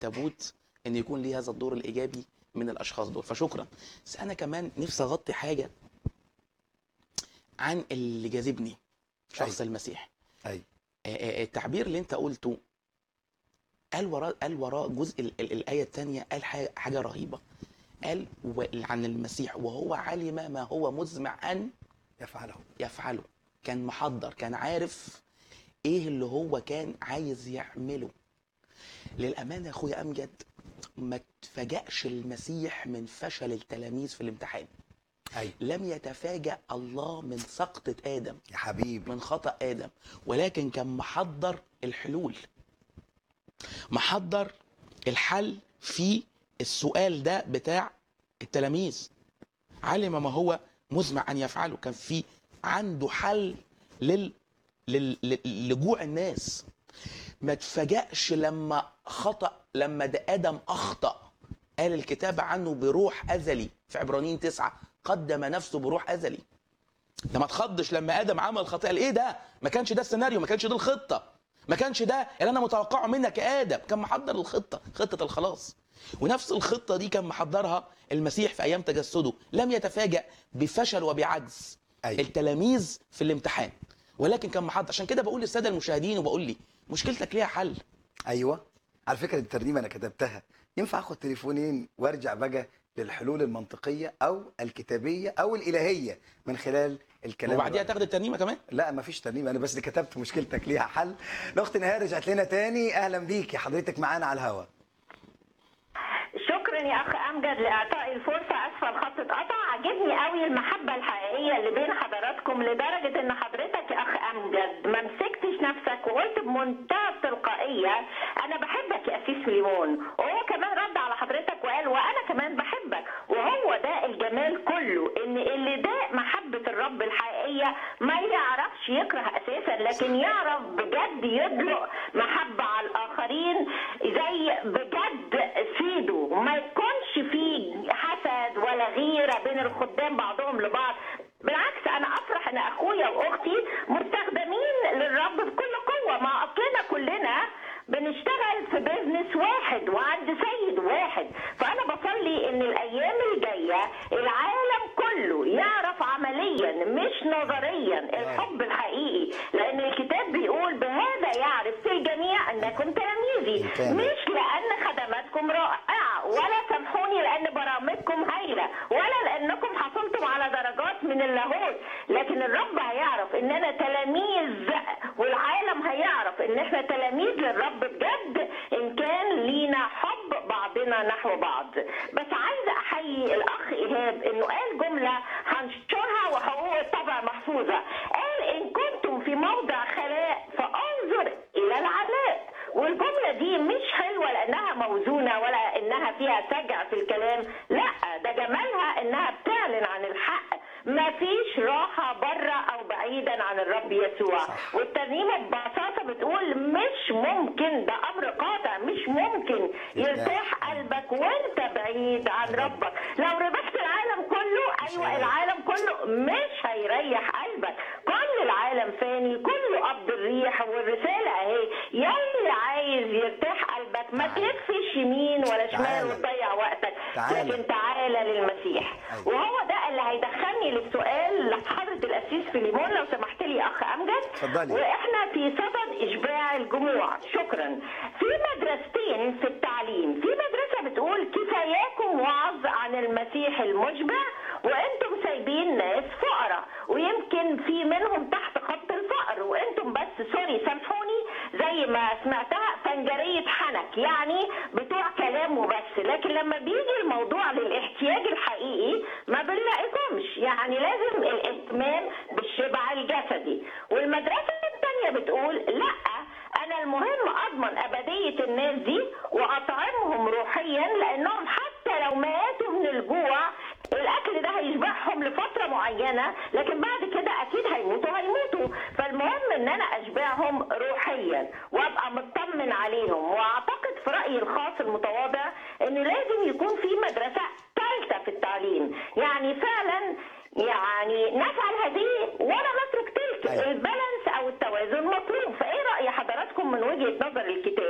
التابوت ان يكون ليه هذا الدور الايجابي من الاشخاص دول فشكرا بس انا كمان نفسي اغطي حاجه عن اللي جاذبني شخص أيوة. المسيح ايوه آه، آه، التعبير اللي انت قلته قال وراء قال وراء جزء ال- ال- الايه الثانيه قال حاجه حاجة رهيبه قال و- عن المسيح وهو علم ما هو مزمع ان يفعله يفعله كان محضر كان عارف ايه اللي هو كان عايز يعمله للامانه يا اخويا امجد ما تفاجئش المسيح من فشل التلاميذ في الامتحان ايوه لم يتفاجأ الله من سقطة آدم يا حبيبي من خطأ آدم ولكن كان محضر الحلول محضر الحل في السؤال ده بتاع التلاميذ علم ما هو مزمع أن يفعله كان في عنده حل لل... لل... لل- لجوع الناس ما تفاجأش لما خطأ لما ده آدم أخطأ قال الكتاب عنه بروح أزلي في عبرانيين تسعة قدم نفسه بروح أزلي ده ما تخضش لما ادم عمل خطيئه قال ايه ده ما كانش ده السيناريو ما كانش ده الخطه ما كانش ده اللي انا متوقعه منك يا ادم كان محضر الخطه خطه الخلاص ونفس الخطه دي كان محضرها المسيح في ايام تجسده لم يتفاجأ بفشل وبعجز ايوه التلاميذ في الامتحان ولكن كان محضر عشان كده بقول للساده المشاهدين وبقول لي مشكلتك ليها حل ايوه على فكره الترنيمه انا كتبتها ينفع اخد تليفونين وارجع بقى للحلول المنطقيه او الكتابيه او الالهيه من خلال الكلام وبعديها الرائع. تاخد الترنيمه كمان لا مفيش ترنيمه انا بس اللي كتبت مشكلتك ليها حل الاخت نهار رجعت لنا تاني اهلا بيكي حضرتك معانا على الهوا شكرا يا اخ امجد لاعطائي الفرصه اسفه الخط اتقطع عجبني قوي المحبه الحقيقيه اللي بين حضراتكم لدرجه ان حضرتك يا اخ امجد ما مسكتش نفسك وقلت بمنتهى التلقائيه انا بحبك يا اسيس ليمون وهو كمان رد على حضرتك وقال وانا كمان بحبك وهو ده الجمال كله ان اللي ده محبه الرب الحقيقيه ما يعرفش يكره اساسا لكن يعرف بجد يدلق محبه على الاخرين زي بجد سيده وما يكونش فيه حسد ولا غيره بين الخدام بعضهم لبعض بالعكس انا افرح ان اخويا واختي مستخدمين للرب بكل قوه مع اصلنا كلنا بنشتغل في بيزنس واحد وعند سيد واحد فانا بصلي ان الايام الجايه العالم كله يعرف عمليا مش نظريا الحب الحقيقي لان الكتاب بيقول بهذا يعرف في الجميع انكم تلاميذي فعلا. مش لان خدماتكم رائعه ولا سامحوني لان برامجكم هايله ولا لانكم حصلتم على درجات من اللاهوت لكن الرب هيعرف اننا تلاميذ والعالم هيعرف ان احنا تلاميذ للرب بجد ان كان لينا حب بعضنا نحو بعض بس عايزه احيي الاخ ايهاب انه قال جمله هنشرها وحقوق الطبع محفوظه قال ان كنتم في موضع خلاء فانظر الى العلاء والجملة دي مش حلوة لأنها موزونة ولا إنها فيها سجع في الكلام لا ده جمالها إنها بتعلن عن الحق ما فيش راحة بره أو بعيدا عن الرب يسوع صح. والترنيمة ببساطة بتقول مش ممكن ده أمر قاطع مش ممكن يرتاح قلبك وانت بعيد عن ربك لو ربحت العالم كله مش أيوة هيريح. العالم كله مش هيريح قلبك كل العالم فاني كله قبض الريح والرسالة اهي يلي عايز يرتاح قلبك ما تعال. تلفش يمين ولا شمال تعال. وتضيع وقتك تعال. لكن تعالى للمسيح أيوة. وهو ده اللي هيدخلني للسؤال لحضرة الأسيس فيليمون لو سمحت لي أخ أمجد اتفضلي. وإحنا في صدد إشباع الجموع شكرا في مدرستين في التعليم في مدرسة بتقول كفاياكم وعظ عن المسيح المشبع وانتم سايبين ناس فقراء ويمكن في منهم تحت خط الفقر وانتم بس سوري سامحوني زي ما سمعتها فنجرية حنك يعني بتوع كلام وبس لكن لما بيجي الموضوع للاحتياج الحقيقي ما بنلاقيكمش يعني لازم الاهتمام بالشبع الجسدي والمدرسة الثانية بتقول لا انا المهم اضمن ابدية الناس دي واطعمهم روحيا لانهم حتى لو ماتوا من الجوع الاكل ده هيشبعهم لفتره معينه لكن بعد كده اكيد هيموتوا هيموتوا فالمهم ان انا اشبعهم روحيا وابقى مطمن عليهم واعتقد في رايي الخاص المتواضع ان لازم يكون في مدرسه ثالثه في التعليم يعني فعلا يعني نفعل هذه ولا نترك تلك أيوة. البالانس او التوازن مطلوب فايه راي حضراتكم من وجهه نظر الكتاب